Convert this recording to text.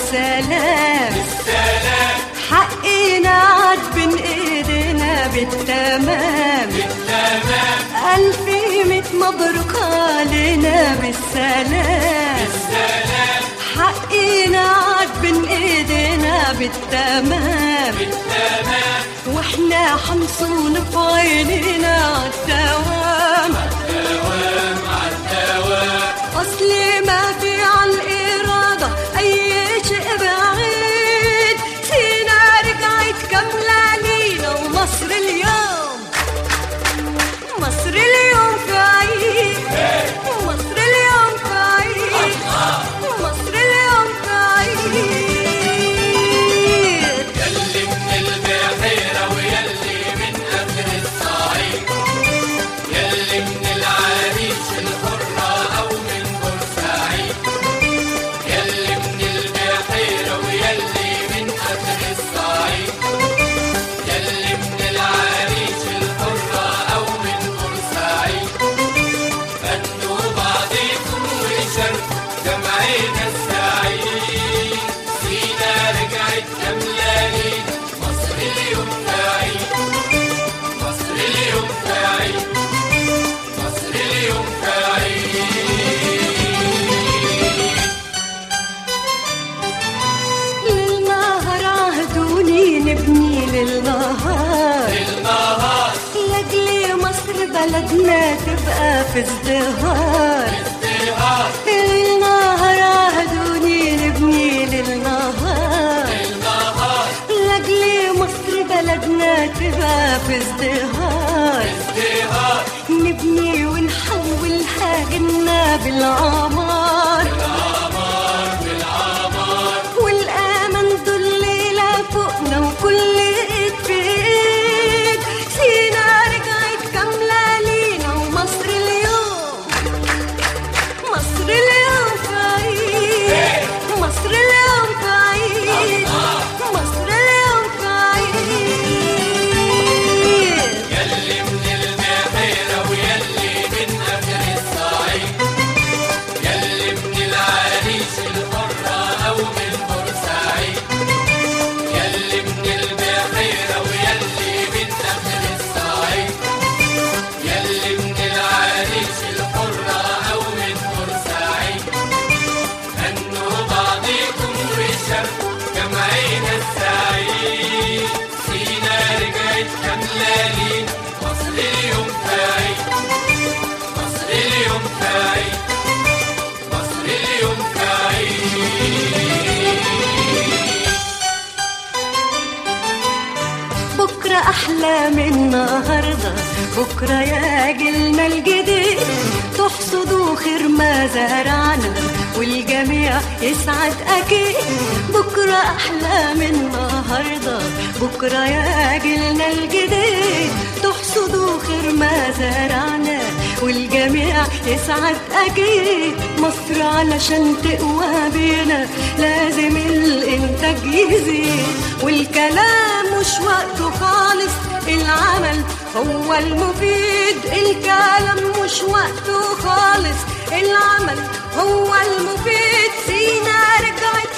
بالسلام حقنا عاد بين ايدينا بالتمام ألف ميت مبروك علينا بالسلام حقنا عاد بين ايدينا بالتمام واحنا حنصون في عينينا عالدوام اصلي ما في عالإرادة أي شيء بعيد سينا رجعت كاملة لينا ومصر اليوم مصر اليوم في عيد مصر اليوم في عيد مصر اليوم في عيد يلي من البحيرة ويلي من آخر الصعيد يلي من العريش الحرة أو من بورسعيد يلي من البحيرة ويلي من آخر الصعيد يلي من العريش الحرة أو من بورسعيد غنوا بعضكم وشاركوا جمعنا السعيد سينا رجعت كاملة مصر اليوم سعيد مصر اليوم سعيد مصر اليوم سعيد للنهر عهدوني نبني للنهار النهار لاجل مصر بلدنا تبقى في ازدهار ازدهار للنهر عهدوني نبني للنهار النهار لاجل مصر بلدنا تبقى في ازدهار ازدهار نبني ونحولها جنة بالعمار العمار بالعمار والامل دول ليلة فوقنا وكل ايد في ايد سينا رجعت كاملة لينا ومصر اليوم مصر اليوم في عيد مصر اليوم في عيد مصر اليوم في عيد يلي من البحيرة ويلي من آخر الصعيد يلي من العريش الحرة أو من بورسعيد يلي من البحيرة ويلي من آخر الصعيد يلي من العريش الحرة أو من بورسعيد هنوا بعضكم وشاركوا جمعنا السعيد سينا رجعت كاملة لينا مصر اليوم سعيد مصر اليوم سعيد مصر اليوم سعيد بكرة أحلى من النهاردة بكرة يا جيلنا الجديد تحصدوا خير ما زرعنا والجميع يسعد أكيد بكرة أحلى من النهاردة بكرة يا جيلنا الجديد تحصدوا خير ما زرعنا والجميع يسعد أكيد مصر علشان تقوى بينا لازم الإنتاج يزيد والكلام مش وقته خالص العمل هو المفيد الكلام مش وقته خالص العمل هو المفيد سينا رجعت